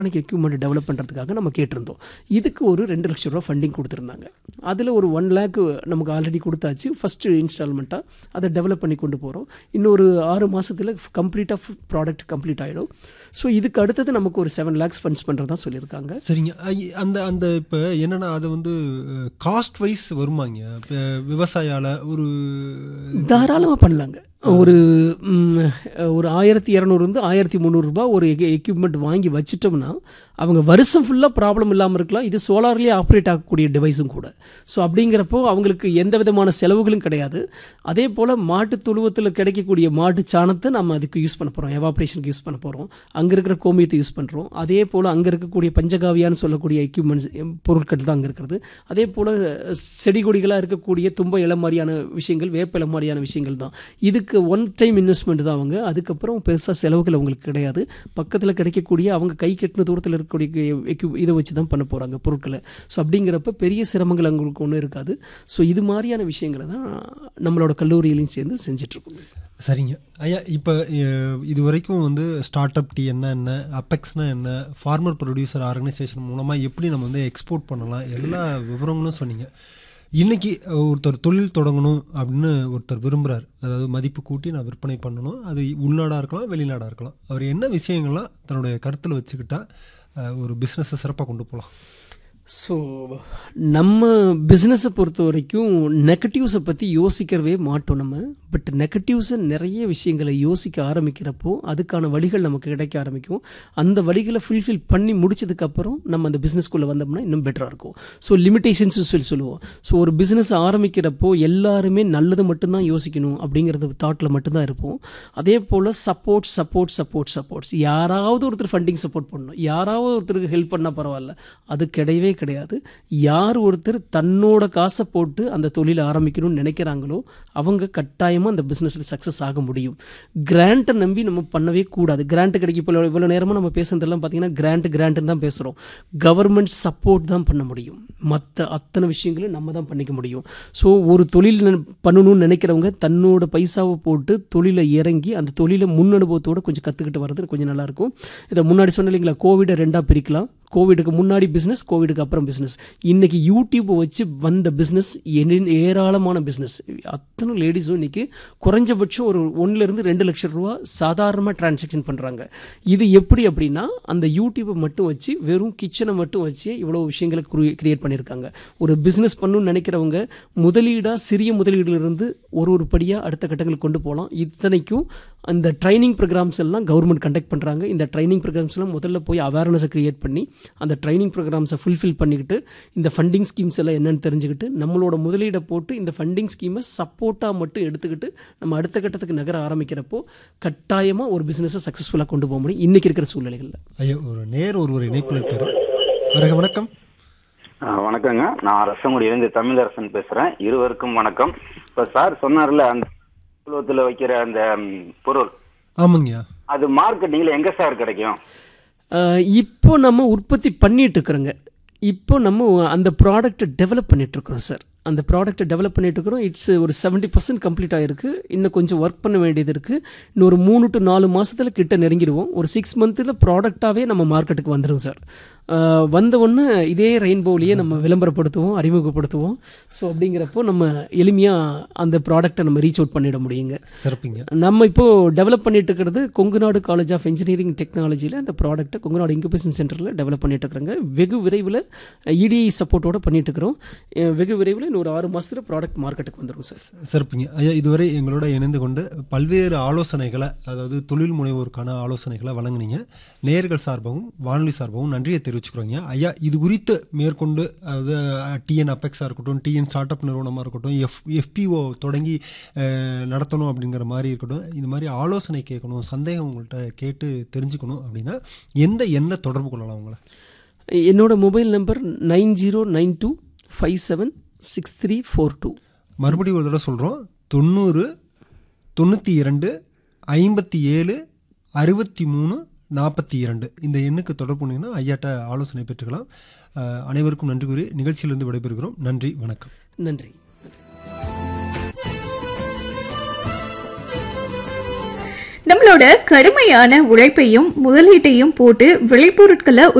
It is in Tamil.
எலக்ட்ரானிக் எக்யூப்மெண்ட் டெவலப் பண்ணுறதுக்காக நம்ம கேட்டிருந்தோம் இதுக்கு ஒரு ரெண்டு லட்ச ரூபா ஃபண்டிங் கொடுத்துருந்தாங்க அதில் ஒரு ஒன் லேக் நமக்கு ஆல்ரெடி கொடுத்தாச்சு ஃபஸ்ட்டு இன்ஸ்டால்மெண்ட்டாக அதை டெவலப் பண்ணி கொண்டு போகிறோம் இன்னொரு ஆறு மாதத்தில் கம்ப்ளீட்டாக ப்ராடக்ட் கம்ப்ளீட் ஆகிடும் ஸோ இதுக்கு அடுத்தது நமக்கு ஒரு செவன் லேக்ஸ் ஃபண்ட்ஸ் பண்ணுறதா சொல்லியிருக்காங்க சரிங்க ஐ- அந்த அந்த இப்போ என்னன்னா அது வந்து காஸ்ட் வைஸ் வருமாங்க இப்போ விவசாயால ஒரு தாராளமாக பண்ணலாங்க ஒரு ம், ஒரு ஆயிரத்தி இரநூறுந்து ஆயிரத்தி முந்நூறுரூபா ஒரு எக்யூப்மெண்ட் வாங்கி வச்சிட்டோம்னா அவங்க வருஷம் ஃபுல்லாக ப்ராப்ளம் இல்லாமல் இருக்கலாம் இது சோலார்லேயே ஆப்ரேட் ஆகக்கூடிய டிவைஸும் கூட ஸோ அப்படிங்கிறப்போ அவங்களுக்கு எந்த விதமான செலவுகளும் கிடையாது அதே போல் மாட்டு தொழுவத்தில் கிடைக்கக்கூடிய மாட்டு சாணத்தை நம்ம அதுக்கு யூஸ் பண்ண போகிறோம் எவாப்ரேஷனுக்கு யூஸ் பண்ண போகிறோம் அங்கே இருக்கிற கோமியத்தை யூஸ் பண்ணுறோம் அதே போல் அங்கே இருக்கக்கூடிய பஞ்சகாவியான்னு சொல்லக்கூடிய எக்யூப்மெண்ட்ஸ் பொருட்கள் தான் அங்கே இருக்கிறது அதே போல் செடி கொடிகளாக இருக்கக்கூடிய தும்ப இலை மாதிரியான விஷயங்கள் வேப்ப இலை மாதிரியான விஷயங்கள் தான் இதுக்கு ஒன் டைம் இன்வெஸ்ட்மெண்ட் தான் அவங்க அதுக்கப்புறம் பெருசாக செலவுகள் அவங்களுக்கு கிடையாது பக்கத்தில் கிடைக்கக்கூடிய அவங்க கை கெட்டின தூரத்தில் இருக்கக்கூடிய equip- இதை வச்சு தான் பண்ண போகிறாங்க பொருட்களை ஸோ அப்படிங்கிறப்ப பெரிய சிரமங்கள் அவங்களுக்கு ஒன்றும் இருக்காது ஸோ இது மாதிரியான விஷயங்களை தான் நம்மளோட கல்லூரியிலையும் சேர்ந்து செஞ்சிட்ருக்கோங்க சரிங்க ஐயா இப்போ இது வரைக்கும் வந்து ஸ்டார்ட் அப் டீ என்ன என்ன அப்பெக்ஸ்னா என்ன ஃபார்மர் ப்ரொடியூசர் ஆர்கனைசேஷன் மூலமாக எப்படி நம்ம வந்து எக்ஸ்போர்ட் பண்ணலாம் எல்லா விவரங்களும் சொன்னீங்க இன்னைக்கு ஒருத்தர் தொழில் தொடங்கணும் அப்படின்னு ஒருத்தர் விரும்புகிறார் அதாவது மதிப்பு கூட்டி நான் விற்பனை பண்ணணும் அது உள்நாடாக இருக்கலாம் வெளிநாடாக இருக்கலாம் அவர் என்ன விஷயங்கள்லாம் தன்னுடைய கருத்தில் வச்சுக்கிட்டா அஹ், ஒரு பிஸ்னஸை சிறப்பாக கொண்டு போகலாம் ஸோ நம்ம பிஸ்னஸை பொறுத்த வரைக்கும் நெகட்டிவ்ஸை பற்றி யோசிக்கிறவே மாட்டோம் நம்ம பட் நெகட்டிவ்ஸை நிறைய விஷயங்களை யோசிக்க ஆரம்பிக்கிறப்போ அதுக்கான வழிகள் நமக்கு கிடைக்க ஆரம்பிக்கும் அந்த வழிகளை ஃபுல்ஃபில் பண்ணி முடிச்சதுக்கப்புறம் நம்ம அந்த பிஸ்னஸ்க்குள்ளே வந்தோம்னா இன்னும் பெட்டராக இருக்கும் ஸோ லிமிடேஷன்ஸ் சொல்லி சொல்லுவோம் ஸோ ஒரு பிஸ்னஸ் ஆரம்பிக்கிறப்போ எல்லாருமே நல்லது மட்டும்தான் யோசிக்கணும் அப்படிங்கிறது தாட்டில் மட்டும்தான் இருப்போம் அதே போல் சப்போர்ட் சப்போர்ட் சப்போர்ட் சப்போர்ட்ஸ் யாராவது ஒருத்தர் ஃபண்டிங் சப்போர்ட் பண்ணணும் யாராவது ஒருத்தருக்கு ஹெல்ப் பண்ணால் பரவாயில்ல அது கிடையவே கிடையாது யார் ஒருத்தர் தன்னோட காசை போட்டு அந்த தொழிலை ஆரம்பிக்கணும்னு நினைக்கிறாங்களோ அவங்க கட்டாயமாக அந்த பிஸ்னஸில் சக்ஸஸ் ஆக முடியும் கிராண்ட்டை நம்பி நம்ம பண்ணவே கூடாது கிராண்ட் கிடைக்க இப்போ இவ்வளோ நேரமாக நம்ம பேசுனதெல்லாம் பார்த்தீங்கன்னா கிராண்ட் கிராண்ட்னு தான் பேசுகிறோம் கவர்மெண்ட் சப்போர்ட் தான் பண்ண முடியும் மற்ற அத்தனை விஷயங்களும் நம்ம தான் பண்ணிக்க முடியும் ஸோ ஒரு தொழில் ந- பண்ணணும்னு நினைக்கிறவங்க தன்னோட பைசாவை போட்டு தொழிலை இறங்கி அந்த தொழிலை முன் அனுபவத்தோட கொஞ்சம் கற்றுக்கிட்டு வர்றது கொஞ்சம் நல்லாயிருக்கும் இதை முன்னாடி சொன்ன இல்லைங்களா கோவிடை ரெண்டாக பிரிக்கலாம் கோவிடுக்கு முன்னாடி பிஸ்னஸ் கோவிடுக்கு அப்புறம் பிஸ்னஸ் இன்னைக்கு யூடியூப்பை வச்சு வந்த பிஸ்னஸ் ஏராளமான பிஸ்னஸ் அத்தனை லேடிஸும் இன்னைக்கு குறைஞ்சபட்சம் ஒரு ஒன்றுலேருந்து ரெண்டு லட்சம் ரூபா சாதாரணமாக டிரான்சாக்ஷன் பண்ணுறாங்க இது எப்படி அப்படின்னா அந்த யூடியூப்பை மட்டும் வச்சு வெறும் கிச்சனை மட்டும் வச்சு இவ்வளோ விஷயங்களை கிரியேட் பண்ணியிருக்காங்க ஒரு பிஸ்னஸ் பண்ணணும்னு நினைக்கிறவங்க முதலீடாக சிறிய முதலீடுலேருந்து ஒரு ஒரு படியாக அடுத்த கட்டங்களுக்கு கொண்டு போகலாம் இத்தனைக்கும் அந்த ட்ரைனிங் ப்ரோக்ராம்ஸ் எல்லாம் கவர்மெண்ட் கண்டக்ட் பண்ணுறாங்க இந்த ட்ரைனிங் ப்ரோக்ராம்ஸ்லாம் முதல்ல போய் அவேர்னஸை க்ரியேட் பண்ணி அந்த ட்ரைனிங் ப்ரோக்ராம்ஸை ஃபுல்ஃபில் பண்ணிக்கிட்டு இந்த ஃபண்டிங் ஸ்கீம்ஸ் எல்லாம் என்னென்னு தெரிஞ்சுக்கிட்டு நம்மளோட முதலீடை போட்டு இந்த ஃபண்டிங் ஸ்கீமை சப்போர்ட்டாக மட்டும் எடுத்துக்கிட்டு நம்ம அடுத்த கட்டத்துக்கு நகர ஆரம்பிக்கிறப்போ கட்டாயமாக ஒரு பிஸ்னஸை சக்ஸஸ்ஃபுல்லாக கொண்டு போக முடியும் இன்றைக்கி இருக்கிற சூழ்நிலைகளில் ஐயா ஒரு நேர் ஒருவர் இணைப்பில் இருக்காரு வணக்கம் வணக்கம் ஆ, வணக்கங்க நான் ரசங்குடியிலேருந்து தமிழரசன் பேசுறேன் இருவருக்கும் வணக்கம் இப்ப சார் சொன்னார்ல அந்த உலகத்துல வைக்கிற அந்த ம், பொருள் ஆமாங்கய்யா அது மார்க்கெட்டிங்ல எங்க சார் கிடைக்கும் ஆஹ் இப்போ நம்ம உற்பத்தி பண்ணிட்டு இருக்கிறோங்க இப்போ நம்ம அந்த ப்ராடக்ட்டை டெவலப் பண்ணிட்டு இருக்கிறோம் சார் அந்த ப்ராடக்ட்டை டெவலப் பண்ணிட்டு இருக்கிறோம் இட்ஸ் ஒரு செவன்ட்டி பர்சன்ட் கம்ப்ளீட் ஆகிருக்கு இன்னும் கொஞ்சம் ஒர்க் பண்ண வேண்டியது இருக்குது இன்னும் ஒரு மூணு டு நாலு மாசத்துல கிட்ட நெருங்கிடுவோம் ஒரு சிக்ஸ் மந்த்தில் ப்ராடக்டாகவே நம்ம மார்க்கெட்டுக்கு வந்துடும் சார் ஆஹ் வந்த உடனே இதே ரெயின்போலேயே நம்ம விளம்பரப்படுத்துவோம் அறிமுகப்படுத்துவோம் ஸோ அப்படிங்கிறப்போ நம்ம எளிமையாக அந்த ப்ராடக்ட்டை நம்ம ரீச் அவுட் பண்ணிட முடியுங்க சிறப்புங்க நம்ம இப்போ டெவலப் பண்ணிட்டு இருக்கிறது கொங்குநாடு காலேஜ் ஆஃப் இன்ஜினியரிங் டெக்னாலஜியில் அந்த ப்ராடக்ட்டை கொங்குநாடு இன்குபேஷன் சென்டரில் டெவலப் பண்ணிட்டு இருக்கிறாங்க வெகு விரைவில் இடிஐ சப்போர்ட்டோட பண்ணிட்டு இருக்கிறோம் அஹ் வெகு விரைவில் இன்னொரு ஆறு மாசத்துல ப்ராடக்ட் மார்க்கெட்டுக்கு வந்துடும் சார் சிறப்புங்க ஐயா இதுவரை எங்களோட இணைந்து கொண்டு பல்வேறு ஆலோசனைகளை அதாவது தொழில் முனைவோருக்கான ஆலோசனைகளை வழங்குனீங்க நேர்கள் சார்பாகவும் வானொலி சார்பாகவும் நன்றியை தெரிவிச்சுக்கிறோங்க ஐயா இது குறித்து மேற்கொண்டு அதாவது டிஎன் அப்பெக்ஸாக இருக்கட்டும் டிஎன் ஸ்டார்ட் அப் நிறுவனமாக இருக்கட்டும் எஃப் எஃபிஓ தொடங்கி அஹ், நடத்தணும் அப்படிங்கிற மாதிரி இருக்கட்டும் இந்த மாதிரி ஆலோசனை கேட்கணும் சந்தேகம் உங்கள்கிட்ட கேட்டு தெரிஞ்சுக்கணும் அப்படின்னா எந்த எண்ணை தொடர்பு கொள்ளலாம் உங்களை என்னோட mobile number nine zero nine two five seven six three four two மறுபடியும் ஒரு தடவை சொல்கிறோம் தொண்ணூறு தொண்ணூற்றி இரண்டு ஐம்பத்தி ஏழு அறுபத்தி மூணு நாற்பத்தி இரண்டு இந்த எண்ணுக்கு தொடர்பு பண்ணிங்கன்னா ஐயாட்ட ஆலோசனை பெற்றுக்கலாம் அஹ், அனைவருக்கும் நன்றி கூறி நிகழ்ச்சியிலிருந்து விடைபெறுகிறோம் நன்றி வணக்கம் நன்றி நம்மளோட கடுமையான உழைப்பையும் முதலீட்டையும் போட்டு விளைபொருட்களை